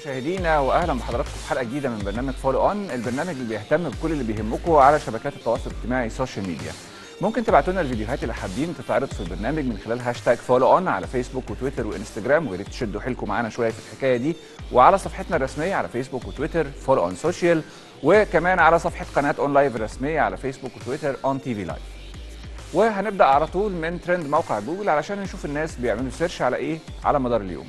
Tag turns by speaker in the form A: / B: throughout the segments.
A: مشاهدينا واهلا بحضراتكم في حلقه جديده من برنامج فولو اون البرنامج اللي بيهتم بكل اللي بيهمكم على شبكات التواصل الاجتماعي السوشيال ميديا ممكن تبعتوا لنا الفيديوهات اللي حابين تتعرض في البرنامج من خلال هاشتاج فولو اون على فيسبوك وتويتر وانستجرام ويا ريت تشدوا حيلكم معانا شويه في الحكايه دي وعلى صفحتنا الرسميه على فيسبوك وتويتر فولو اون سوشيال وكمان على صفحه قناه اون لايف الرسميه على فيسبوك وتويتر اون تي في لايف وهنبدا على طول من ترند موقع جوجل علشان نشوف الناس بيعملوا سيرش على ايه على مدار اليوم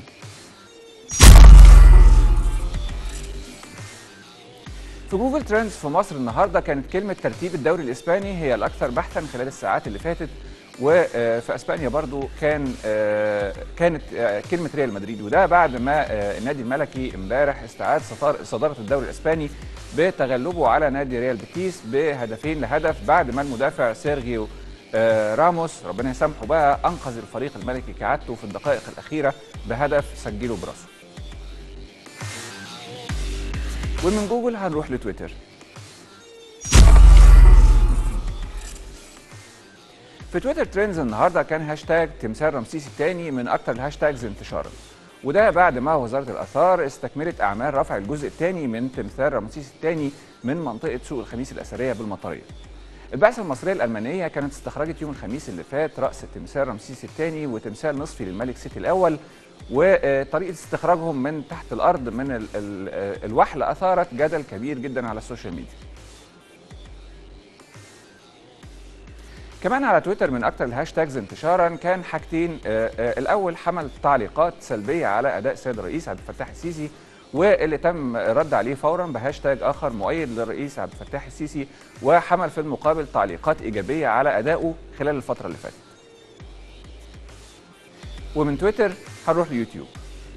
A: في جوجل ترندز في مصر النهارده كانت كلمه ترتيب الدوري الاسباني هي الاكثر بحثا خلال الساعات اللي فاتت وفي اسبانيا برضو كان كانت كلمه ريال مدريد وده بعد ما النادي الملكي امبارح استعاد صداره الدوري الاسباني بتغلبه على نادي ريال بيتيس بهدفين لهدف بعد ما المدافع سيرجيو راموس ربنا يسامحه بقى انقذ الفريق الملكي كعادته في الدقائق الاخيره بهدف سجله براسه ومن جوجل هنروح لتويتر في تويتر ترندز النهارده كان هاشتاج تمثال رمسيس الثاني من اكثر الهاشتاجز انتشارا وده بعد ما وزاره الاثار استكملت اعمال رفع الجزء الثاني من تمثال رمسيس الثاني من منطقه سوق الخميس الاثريه بالمطريه البعثة المصرية الألمانية كانت استخرجت يوم الخميس اللي فات رأس تمثال رمسيس الثاني وتمثال نصفي للملك سيتي الأول وطريقة استخراجهم من تحت الأرض من ال ال الوحل أثارت جدل كبير جدا على السوشيال ميديا كمان على تويتر من أكثر الهاشتاجز انتشارا كان حاجتين الأول حمل تعليقات سلبية على أداء السيد الرئيس عبد الفتاح السيسي واللي تم الرد عليه فورا بهاشتاج اخر مؤيد للرئيس عبد الفتاح السيسي وحمل في المقابل تعليقات ايجابيه على ادائه خلال الفتره اللي فاتت. ومن تويتر هنروح ليوتيوب.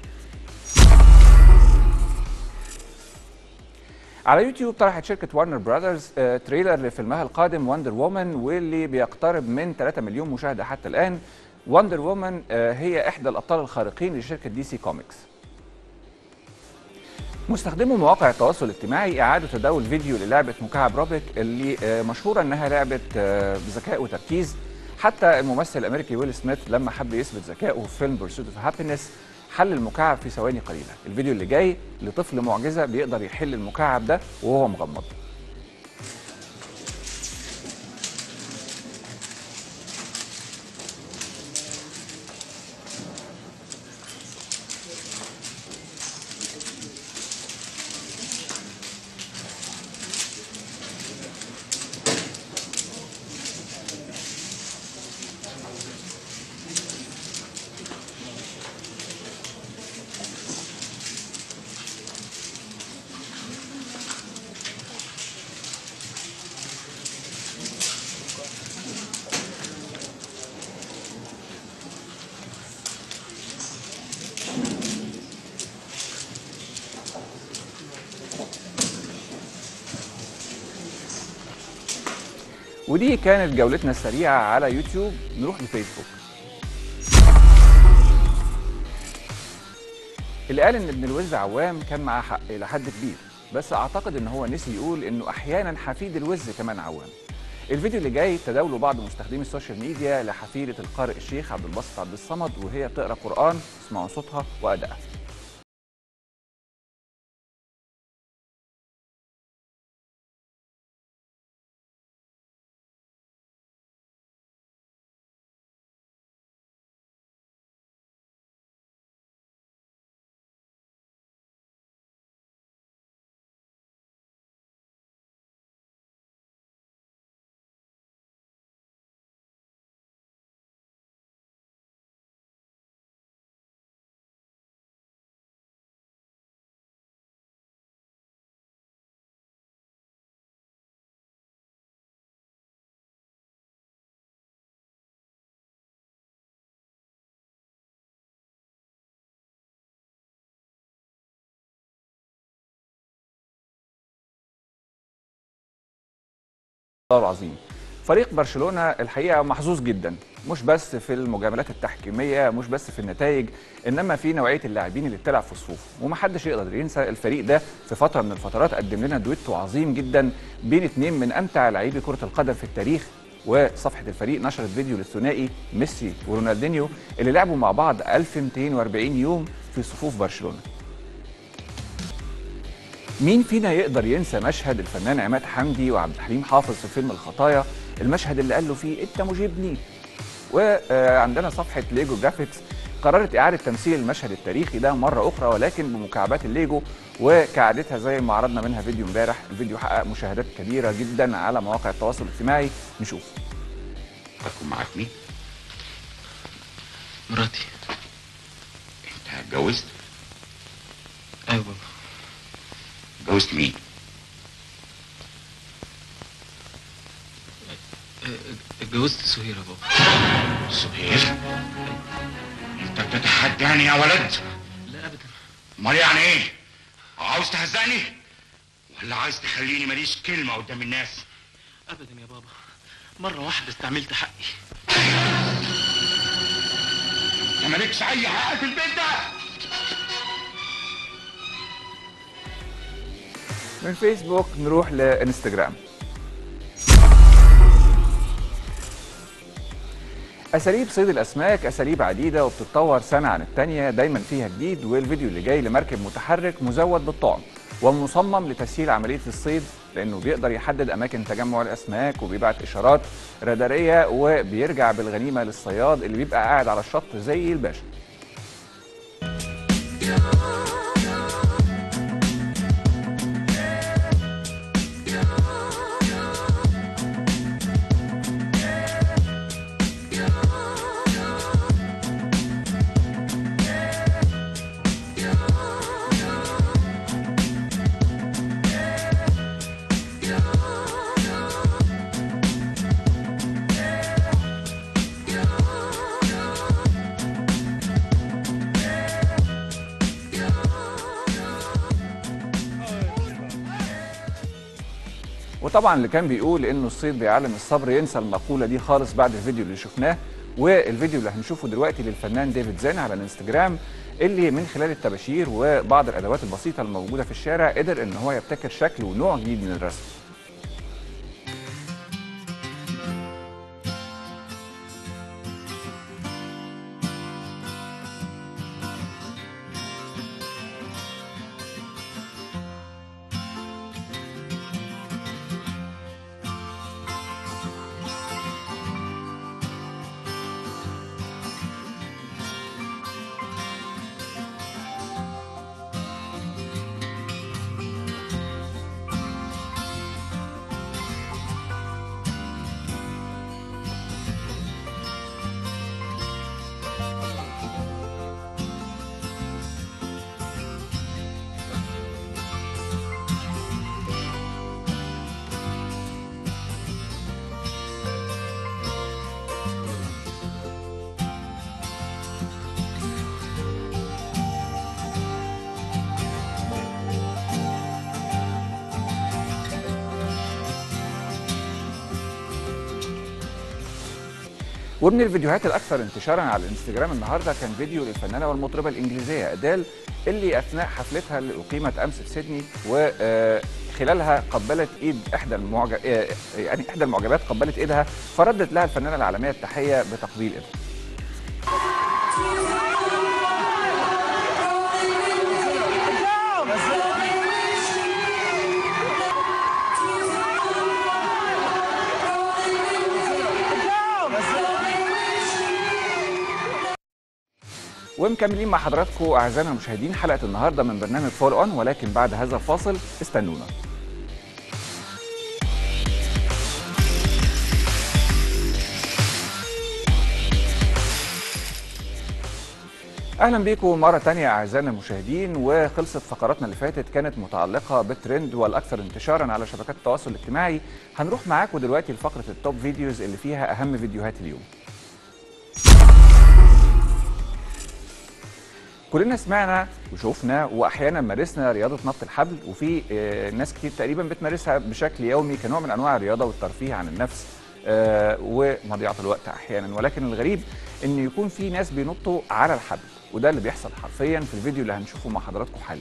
A: على يوتيوب طرحت شركة وارنر براذرز تريلر لفيلمها القادم وندر وومن واللي بيقترب من 3 مليون مشاهدة حتى الآن. وندر وومن هي إحدى الأبطال الخارقين لشركة دي سي كوميكس. مستخدمو مواقع التواصل الاجتماعي اعادوا تداول فيديو للعبه مكعب روبيك اللي مشهوره انها لعبه بذكاء وتركيز حتى الممثل الامريكي ويل سميث لما حب يثبت ذكائه في فيلم بيرسوت اوف هابينس حل المكعب في ثواني قليله الفيديو اللي جاي لطفل معجزه بيقدر يحل المكعب ده وهو مغمض ودي كانت جولتنا السريعة على يوتيوب نروح لفيسبوك اللي قال ان ابن الوز عوام كان معاه حق الى حد كبير بس اعتقد ان هو نسي يقول انه احيانا حفيد الوز كمان عوام الفيديو اللي جاي تداوله بعض مستخدمي السوشيال ميديا لحفيدة القارئ الشيخ عبد الباسط عبد الصمد وهي بتقرا قرآن اسمعوا صوتها وأدائها الله العظيم فريق برشلونه الحقيقه محظوظ جدا مش بس في المجاملات التحكيميه مش بس في النتائج انما في نوعيه اللاعبين اللي بتلعب في صفوفه ومحدش يقدر ينسى الفريق ده في فتره من الفترات قدم لنا دويتو عظيم جدا بين اثنين من امتع لاعبي كره القدم في التاريخ وصفحه الفريق نشرت فيديو للثنائي ميسي ورونالدينيو اللي لعبوا مع بعض 1240 يوم في صفوف برشلونه مين فينا يقدر ينسى مشهد الفنان عماد حمدي وعبد الحليم حافظ في فيلم الخطايا المشهد اللي قال له فيه انت مجيبني وعندنا صفحه ليجو جرافيكس قررت اعاده تمثيل المشهد التاريخي ده مره اخرى ولكن بمكعبات الليجو وكعادتها زي ما عرضنا منها فيديو امبارح الفيديو حقق مشاهدات كبيره جدا على مواقع التواصل الاجتماعي نشوف
B: هتكون معاك مين؟
C: مراتي
B: انت اتجوزت؟
C: ايوه بابا
B: اتجوزت مين؟
C: اه، اتجوزت سهيرة بابا
B: سهير؟ انت بتتحداني يا ولد؟
C: لا ابدا
B: امال يعني ايه؟ عاوز تهزقني؟ ولا عايز تخليني ماليش كلمة قدام الناس؟
C: ابدا يا بابا مرة واحدة استعملت حقي
B: انت مالكش اي حق في البيت ده
A: من فيسبوك نروح لانستجرام اساليب صيد الاسماك اساليب عديده وبتتطور سنه عن الثانيه دايما فيها جديد والفيديو اللي جاي لمركب متحرك مزود بالطعم ومصمم لتسهيل عمليه الصيد لانه بيقدر يحدد اماكن تجمع الاسماك وبيبعت اشارات راداريه وبيرجع بالغنيمه للصياد اللي بيبقى قاعد على الشط زي الباشا وطبعا اللي كان بيقول انه الصيد بيعلم الصبر ينسى المقوله دي خالص بعد الفيديو اللي شفناه والفيديو اللي هنشوفه دلوقتي للفنان ديفيد زين على الانستجرام اللي من خلال الطباشير وبعض الادوات البسيطه الموجوده في الشارع قدر ان هو يبتكر شكل ونوع جديد من الرسم ومن الفيديوهات الاكثر انتشارا على الانستجرام النهارده كان فيديو للفنانه والمطربه الانجليزيه اديل اللي اثناء حفلتها اللي اقيمت امس في سيدني وخلالها قبلت ايد احدى المعجب يعني احدى المعجبات قبلت ايدها فردت لها الفنانه العالميه التحيه بتقبيل ايدها ومكملين مع حضراتكم اعزائنا المشاهدين حلقه النهارده من برنامج فول اون ولكن بعد هذا الفاصل استنونا اهلا بيكم مره تانية اعزائنا المشاهدين وخلصت فقراتنا اللي فاتت كانت متعلقه بالترند والاكثر انتشارا على شبكات التواصل الاجتماعي هنروح معاكم دلوقتي لفقره التوب فيديوز اللي فيها اهم فيديوهات اليوم كلنا سمعنا وشوفنا واحيانا مارسنا رياضه نط الحبل وفي آه، ناس كتير تقريبا بتمارسها بشكل يومي كنوع من انواع الرياضه والترفيه عن النفس آه، ومضيعه الوقت احيانا ولكن الغريب ان يكون في ناس بينطوا على الحبل وده اللي بيحصل حرفيا في الفيديو اللي هنشوفه مع حضراتكم حالا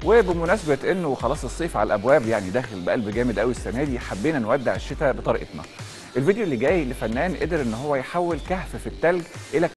A: وبمناسبه انه خلاص الصيف على الابواب يعني داخل بقلب جامد قوي السنه دي حبينا نودع الشتاء بطريقتنا الفيديو اللي جاي لفنان قدر ان هو يحول كهف في التلج الى